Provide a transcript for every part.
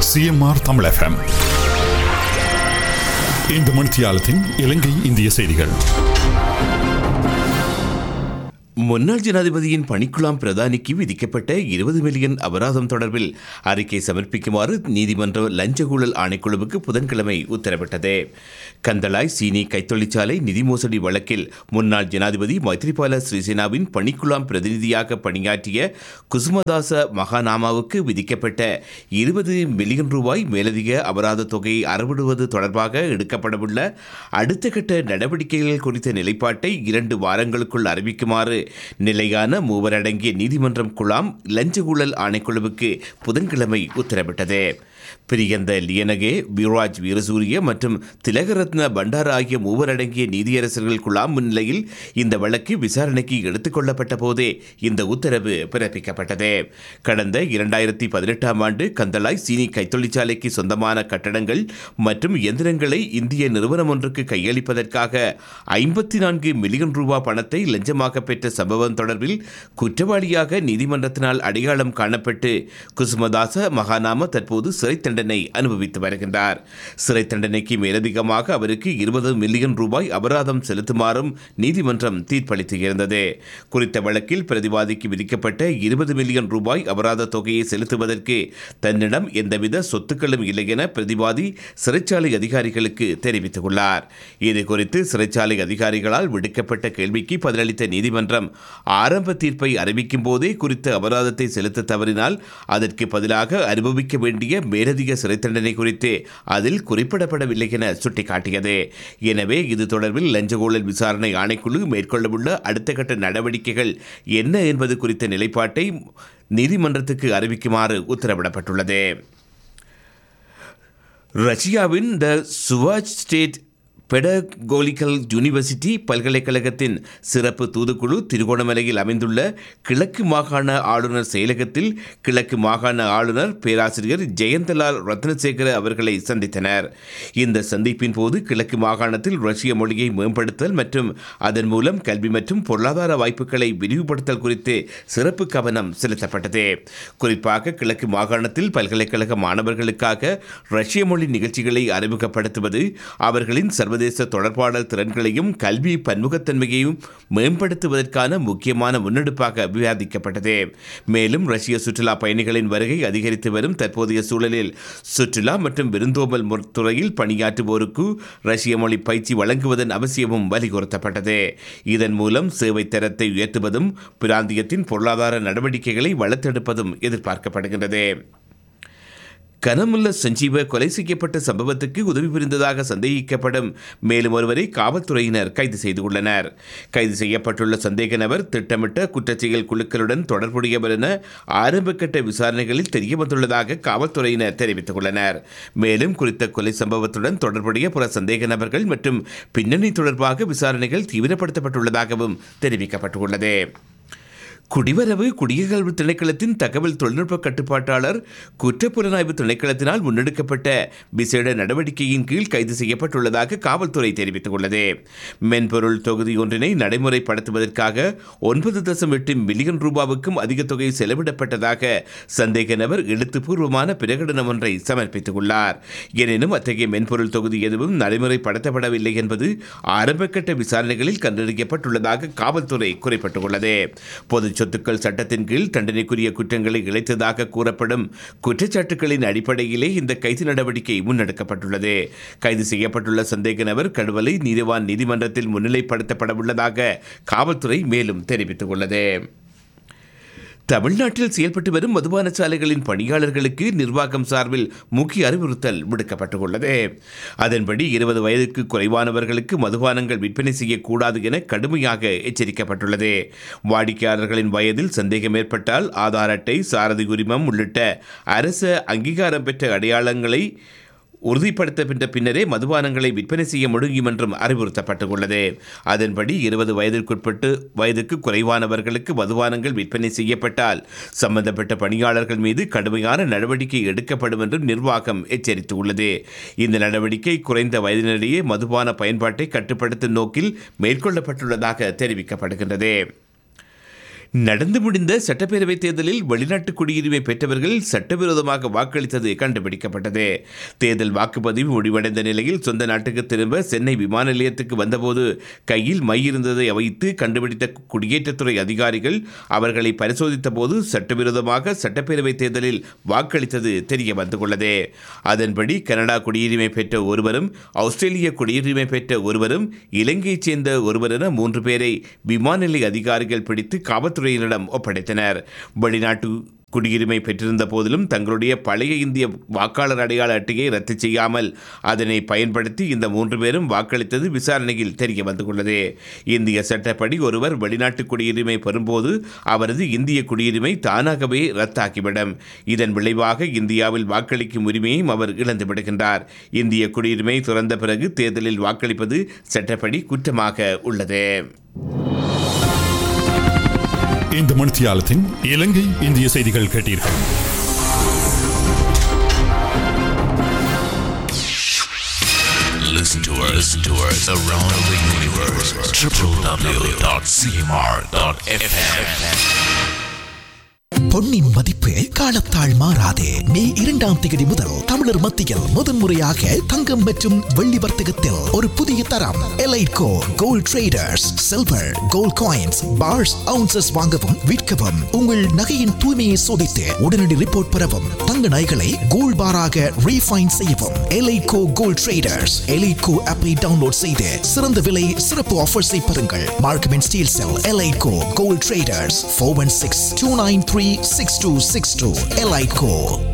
CMR Tamil FM இந்த மணித்தியாலத்தின் இலங்கை இந்திய செய்திகள் முன்னாள் ஜனாதிபதியின் பணிக்குழாம் பிரதானிக்கு விதிக்கப்பட்ட இருபது மில்லியன் அபராதம் தொடர்பில் அறிக்கை சமர்ப்பிக்குமாறு நீதிமன்ற லஞ்ச ஊழல் ஆணைக்குழுவுக்கு புதன்கிழமை உத்தரவிட்டது கந்தளாய் சீனி கைத்தொழிற்சாலை நிதி மோசடி வழக்கில் முன்னாள் ஜனாதிபதி மைத்ரிபால சிறிசேனாவின் பணிக்குழாம் பிரதிநிதியாக பணியாற்றிய குசுமதாச மகாநாமாவுக்கு விதிக்கப்பட்ட இருபது மில்லியன் ரூபாய் மேலதிக அபராத தொகையை அறவிடுவது தொடர்பாக எடுக்கப்படவுள்ள அடுத்த கட்ட நடவடிக்கைகள் குறித்த நிலைப்பாட்டை இரண்டு வாரங்களுக்குள் அறிவிக்குமாறு நிலையான மூவர் அடங்கிய நீதிமன்றம் குழாம் லஞ்ச ஊழல் ஆணைக்குழுவுக்கு புதன்கிழமை உத்தரவிட்டது பிரியந்த லியனகே பிராஜ் வீரசூரிய மற்றும் திலகரத்ன பண்டார ஆகிய மூவர் அடங்கிய நீதியரசர்கள் குழாம் முன்னிலையில் இந்த வழக்கு விசாரணைக்கு எடுத்துக் கொள்ளப்பட்ட போதே இந்த உத்தரவு பிறப்பிக்கப்பட்டது கடந்த இரண்டாயிரத்தி பதினெட்டாம் ஆண்டு கந்தளாய் சீனி கைத்தொழிற்சாலைக்கு சொந்தமான கட்டடங்கள் மற்றும் இயந்திரங்களை இந்திய நிறுவனம் ஒன்றுக்கு கையளிப்பதற்காக ஐம்பத்தி நான்கு மில்லியன் ரூபாய் பணத்தை லஞ்சமாக பெற்ற சம்பவம் தொடர்பில் குற்றவாளியாக நீதிமன்றத்தினால் அடையாளம் காணப்பட்டு குசுமதாச மகாநாம தற்போது சிறை தண்டனை அனுபவித்து வருகின்றார் சிறை தண்டனைக்கு மேலதிகமாக அவருக்கு இருபது மில்லியன் ரூபாய் அபராதம் செலுத்துமாறும் நீதிமன்றம் தீர்ப்பளித்து இருந்தது குறித்த வழக்கில் பிரதிவாதிக்கு விதிக்கப்பட்ட இருபது மில்லியன் ரூபாய் அபராத தொகையை செலுத்துவதற்கு தன்னிடம் எந்தவித சொத்துக்களும் இல்லை என பிரதிவாதி சிறைச்சாலை அதிகாரிகளுக்கு தெரிவித்துள்ளார் இது குறித்து சிறைச்சாலை அதிகாரிகளால் விடுக்கப்பட்ட கேள்விக்கு பதிலளித்த நீதிமன்றம் ஆரம்ப தீர்ப்பை அறிவிக்கும் போதே குறித்த அபராதத்தை செலுத்த தவறினால் அதற்கு பதிலாக அனுபவிக்க வேண்டிய மேலதிக சிறை தண்டனை குறித்து அதில் குறிப்பிடப்படவில்லை என சுட்டிக்காட்டியது எனவே இது தொடர்பில் லஞ்ச ஊழல் விசாரணை ஆணைக்குழு மேற்கொள்ளவுள்ள அடுத்த கட்ட நடவடிக்கைகள் என்ன என்பது குறித்த நிலைப்பாட்டை நீதிமன்றத்துக்கு அறிவிக்குமாறு உத்தரவிடப்பட்டுள்ளது ரஷ்யாவின் த சுவாஜ் ஸ்டேட் பெடகோலிக்கல் யூனிவர்சிட்டி பல்கலைக்கழகத்தின் சிறப்பு தூதுக்குழு திருகோணமலையில் அமைந்துள்ள கிழக்கு மாகாண ஆளுநர் செயலகத்தில் கிழக்கு மாகாண ஆளுநர் பேராசிரியர் ஜெயந்தலால் ரத்னசேகர அவர்களை சந்தித்தனர் இந்த சந்திப்பின் போது கிழக்கு மாகாணத்தில் ரஷ்ய மொழியை மேம்படுத்தல் மற்றும் அதன் மூலம் கல்வி மற்றும் பொருளாதார வாய்ப்புகளை விரிவுபடுத்தல் குறித்து சிறப்பு கவனம் செலுத்தப்பட்டது குறிப்பாக கிழக்கு மாகாணத்தில் பல்கலைக்கழக மாணவர்களுக்காக ரஷ்ய மொழி நிகழ்ச்சிகளை அறிமுகப்படுத்துவது அவர்களின் சர்வதேச தொடர்பாடல் திறன்களையும் கல்வி பன்முகத்தன்மையையும் மேம்படுத்துவதற்கான முக்கியமான முன்னெடுப்பாக விவாதிக்கப்பட்டது மேலும் ரஷ்ய சுற்றுலா பயணிகளின் வருகை அதிகரித்து வரும் தற்போதைய சூழலில் சுற்றுலா மற்றும் விருந்தோம்பல் முறை- துறையில் பணியாற்றுவோருக்கு ரஷ்ய மொழி பயிற்சி வழங்குவதன் அவசியமும் வலியுறுத்தப்பட்டது இதன் மூலம் சேவை தரத்தை உயர்த்துவதும் பிராந்தியத்தின் பொருளாதார நடவடிக்கைகளை வளர்த்தெடுப்பதும் எதிர்பார்க்கப்படுகின்றது கனமுல்ல சஞ்சீவ கொலை செய்யப்பட்ட சம்பவத்துக்கு உதவி புரிந்ததாக சந்தேகிக்கப்படும் மேலும் ஒருவரை காவல்துறையினர் கைது செய்துள்ளனர் கைது செய்யப்பட்டுள்ள சந்தேக நபர் திட்டமிட்ட குற்றச்செயல் குழுக்களுடன் தொடர்புடையவர் என ஆரம்பகட்ட விசாரணைகளில் தெரியவந்துள்ளதாக காவல்துறையினர் தெரிவித்துள்ளனர் மேலும் குறித்த கொலை சம்பவத்துடன் தொடர்புடைய பிற சந்தேக நபர்கள் மற்றும் பின்னணி தொடர்பாக விசாரணைகள் தீவிரப்படுத்தப்பட்டுள்ளதாகவும் தெரிவிக்கப்பட்டுள்ளது குடிவரவு குடியகல்வு திணைக்களத்தின் தகவல் தொழில்நுட்ப கட்டுப்பாட்டாளர் குற்றப்புலனாய்வு திணைக்களத்தினால் முன்னெடுக்கப்பட்ட விசேட நடவடிக்கையின் கீழ் கைது செய்யப்பட்டுள்ளதாக காவல்துறை தெரிவித்துள்ளது மென்பொருள் தொகுதி ஒன்றினை நடைமுறைப்படுத்துவதற்காக ஒன்பது தசம் எட்டு மில்லியன் ரூபாவுக்கும் அதிக தொகை செலவிடப்பட்டதாக சந்தேக நபர் எழுத்துப்பூர்வமான பிரகடனம் ஒன்றை சமர்ப்பித்துள்ளார் எனினும் அத்தகைய மென்பொருள் தொகுதி எதுவும் நடைமுறைப்படுத்தப்படவில்லை என்பது ஆரம்பகட்ட விசாரணைகளில் கண்டறியப்பட்டுள்ளதாக காவல்துறை குறிப்பிட்டுள்ளது பொது சொத்துக்கள் சட்டத்தின் கீழ் தண்டனைக்குரிய குற்றங்களை இழைத்ததாக கூறப்படும் குற்றச்சாட்டுகளின் அடிப்படையிலே இந்த கைது நடவடிக்கை முன்னெடுக்கப்பட்டுள்ளது கைது செய்யப்பட்டுள்ள சந்தேக நபர் கடுவலை நீதிவான் நீதிமன்றத்தில் முன்னிலைப்படுத்தப்படவுள்ளதாக காவல்துறை மேலும் தெரிவித்துள்ளது தமிழ்நாட்டில் செயல்பட்டு வரும் மதுபான சாலைகளின் பணியாளர்களுக்கு நிர்வாகம் சார்பில் முக்கிய அறிவுறுத்தல் விடுக்கப்பட்டுள்ளது அதன்படி இருபது வயதுக்கு குறைவானவர்களுக்கு மதுபானங்கள் விற்பனை செய்யக்கூடாது என கடுமையாக எச்சரிக்கப்பட்டுள்ளது வாடிக்கையாளர்களின் வயதில் சந்தேகம் ஏற்பட்டால் ஆதார் அட்டை சாரதி உரிமம் உள்ளிட்ட அரசு அங்கீகாரம் பெற்ற அடையாளங்களை உறுதிப்படுத்தப்பட்ட பின்னரே மதுபானங்களை விற்பனை செய்ய முடியும் என்றும் அறிவுறுத்தப்பட்டுள்ளது அதன்படி இருபது வயதிற்குட்பட்டு வயதுக்கு குறைவானவர்களுக்கு மதுபானங்கள் விற்பனை செய்யப்பட்டால் சம்பந்தப்பட்ட பணியாளர்கள் மீது கடுமையான நடவடிக்கை எடுக்கப்படும் என்றும் நிர்வாகம் எச்சரித்துள்ளது இந்த நடவடிக்கை குறைந்த வயதினரிடையே மதுபான பயன்பாட்டை கட்டுப்படுத்தும் நோக்கில் மேற்கொள்ளப்பட்டுள்ளதாக தெரிவிக்கப்படுகின்றது நடந்து முடிந்த சட்டப்பேரவை தேர்தலில் வெளிநாட்டு குடியுரிமை பெற்றவர்கள் சட்டவிரோதமாக வாக்களித்தது கண்டுபிடிக்கப்பட்டது தேர்தல் வாக்குப்பதிவு முடிவடைந்த நிலையில் சொந்த நாட்டுக்கு திரும்ப சென்னை விமான நிலையத்துக்கு வந்தபோது கையில் மை இருந்ததை வைத்து கண்டுபிடித்த குடியேற்றத்துறை அதிகாரிகள் அவர்களை பரிசோதித்த போது சட்டவிரோதமாக சட்டப்பேரவை தேர்தலில் வாக்களித்தது தெரிய வந்துள்ளது அதன்படி கனடா குடியுரிமை பெற்ற ஒருவரும் ஆஸ்திரேலிய குடியுரிமை பெற்ற ஒருவரும் இலங்கையைச் சேர்ந்த ஒருவர் என மூன்று பேரை விமான நிலைய அதிகாரிகள் பிடித்து காவல்துறையினரிடம் ஒப்படைத்தனர் வெளிநாட்டு குடியுரிமை பெற்றிருந்த போதிலும் தங்களுடைய பழைய இந்திய வாக்காளர் அடையாள அட்டையை ரத்து செய்யாமல் அதனை பயன்படுத்தி இந்த மூன்று பேரும் வாக்களித்தது விசாரணையில் தெரிய வந்துள்ளது இந்திய சட்டப்படி ஒருவர் வெளிநாட்டு குடியுரிமை பெறும்போது அவரது இந்திய குடியுரிமை தானாகவே ரத்தாக்கிவிடும் இதன் விளைவாக இந்தியாவில் வாக்களிக்கும் உரிமையும் அவர் இழந்து விடுகின்றார் இந்திய குடியுரிமை துறந்த பிறகு தேர்தலில் வாக்களிப்பது சட்டப்படி குற்றமாக உள்ளது இந்த மணித்தியாலத்தின் இலங்கை இந்திய செய்திகள் கேட்டீர்கள் Listen to us, listen to us around the universe. www.cmr.fm. பொன்னின் மதிப்பு காலத்தால் மாறாதே மே இரண்டாம் தேதி முதல் தமிழர் மத்தியில் முதன்முறையாக தங்கம் மற்றும் வெள்ளி வர்த்தகத்தில் ஒரு புதிய தரம் Elitco gold traders silver gold coins bars ounces வாங்கவும் விற்கவும் உங்கள் நகையின் தூய்மையை சோதித்து உடனடி ரிப்போர்ட் பெறவும் தங்க நகைகளை கோல்ட் பாராக ரீஃபைன் செய்யவும் எலைட்கோ கோல்ட் ட்ரேடர்ஸ் எலைட்கோ ஆப்பை டவுன்லோட் செய்து சிறந்த விலை சிறப்பு ஆஃபர்ஸை பெறுங்கள் Markham and Steeles cell Elitco gold traders four one six two nine three six two six two Elitco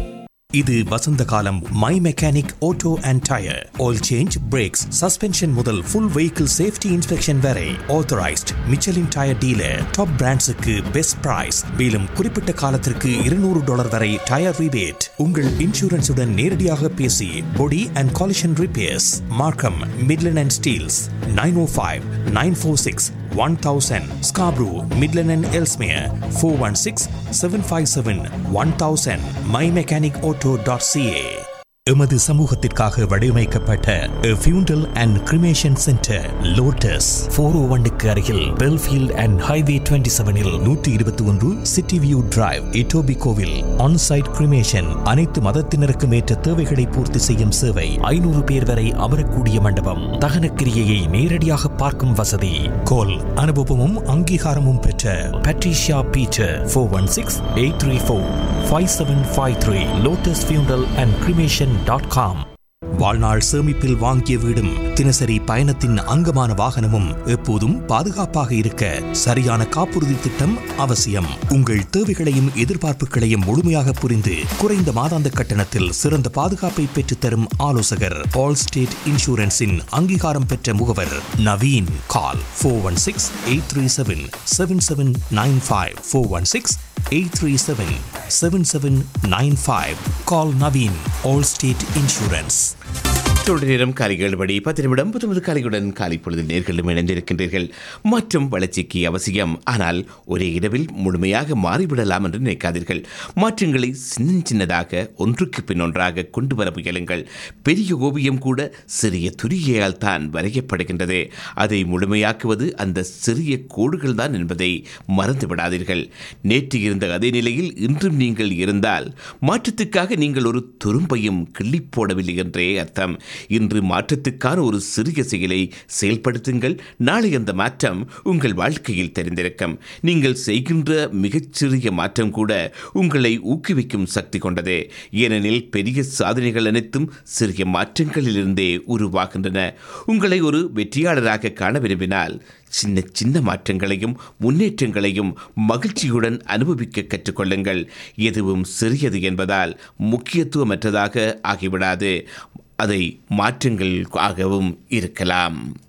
இது வசந்த காலம் my mechanic auto and tyre oil change brakes suspension முதல் ஃபுல் வெஹிக்கிள் சேஃப்டி இன்ஸ்பெக்ஷன் வரை authorised Michelin tyre dealer top பிராண்ட்ஸுக்கு best price மேலும் குறிப்பிட்ட காலத்திற்கு இருநூறு டாலர் வரை டயர் ரிபேட் உங்கள் இன்சூரன்ஸுடன் நேரடியாக பேசி body and collision repairs Markham Midland and Steeles nine O five nine four six one thousand Scarborough Midland and Ellesmere four one six seven five seven one thousand my mechanic auto dot CA எமது சமூகத்திற்காக வடிவமைக்கப்பட்ட funeral and cremation centre lotus four O ஒன்னுக்கு அருகில் Belfield and highway twenty செவனில் நூற்றி இருபத்தி ஒன்று city view drive இட்டோபி கோவில் ஆன்சைட் கிரிமேஷன் அனைத்து மதத்தினருக்கும் ஏற்ற தேவைகளை பூர்த்தி செய்யும் சேவை ஐநூறு பேர் வரை அமரக்கூடிய மண்டபம் தகன கிரியையை நேரடியாக பார்க்கும் வசதி கோல் அனுபவமும் அங்கீகாரமும் பெற்ற Patricia Peter four one six eight three four five seven five three lotus funeral and cremation dot com வாழ்நாள் சேமிப்பில் வாங்கிய வீடும் தினசரி பயணத்தின் அங்கமான வாகனமும் எப்போதும் பாதுகாப்பாக இருக்க சரியான காப்புறுதி திட்டம் அவசியம் உங்கள் தேவைகளையும் எதிர்பார்ப்புகளையும் முழுமையாக புரிந்து குறைந்த மாதாந்த கட்டணத்தில் சிறந்த பாதுகாப்பை பெற்றுத்தரும் ஆலோசகர் ஆல் ஸ்டேட் இன்சூரன்ஸின் அங்கீகாரம் பெற்ற முகவர் Naveen call four one six eight three seven seven seven nine five four one six eight three seven seven seven nine five call Naveen all state insurance தொடர் நேரம் காலை ஏழு மணி பத்து நிமிடம் புத்தமது காலையுடன் காலை பொழுது நேர்களும் இணைந்திருக்கின்றீர்கள் மற்றும் வளர்ச்சிக்கு அவசியம் ஆனால் ஒரே இரவில் முழுமையாக மாறிவிடலாம் என்று நினைக்காதீர்கள் மாற்றங்களை சின்ன சின்னதாக ஒன்றுக்கு பின் ஒன்றாக கொண்டு வர முயலுங்கள் பெரிய ஓவியம் கூட சிறிய துரிகையால் தான் வரையப்படுகின்றது அதை முழுமையாக்குவது அந்த சிறிய கோடுகள் தான் என்பதை மறந்து விடாதீர்கள் நேற்று இருந்த அதே நிலையில் இன்றும் நீங்கள் இருந்தால் மாற்றத்துக்காக நீங்கள் ஒரு துரும்பையும் கிள்ளி போடவில்லை என்றே அர்த்தம் இன்று மாற்றத்துக்கான ஒரு சிறிய செயலை செயல்படுத்துங்கள் நாளை அந்த மாற்றம் உங்கள் வாழ்க்கையில் தெரிந்திருக்கும் நீங்கள் செய்கின்ற மிகச்சிறிய மாற்றம் கூட உங்களை ஊக்குவிக்கும் சக்தி கொண்டது ஏனெனில் பெரிய சாதனைகள் அனைத்தும் சிறிய மாற்றங்களிலிருந்தே உருவாகின்றன உங்களை ஒரு வெற்றியாளராக காண விரும்பினால் சின்ன சின்ன மாற்றங்களையும் முன்னேற்றங்களையும் மகிழ்ச்சியுடன் அனுபவிக்க கற்றுக்கொள்ளுங்கள் எதுவும் சிறியது என்பதால் முக்கியத்துவமற்றதாக ஆகிவிடாது அதை மாற்றங்கள் ஆகவும் இருக்கலாம்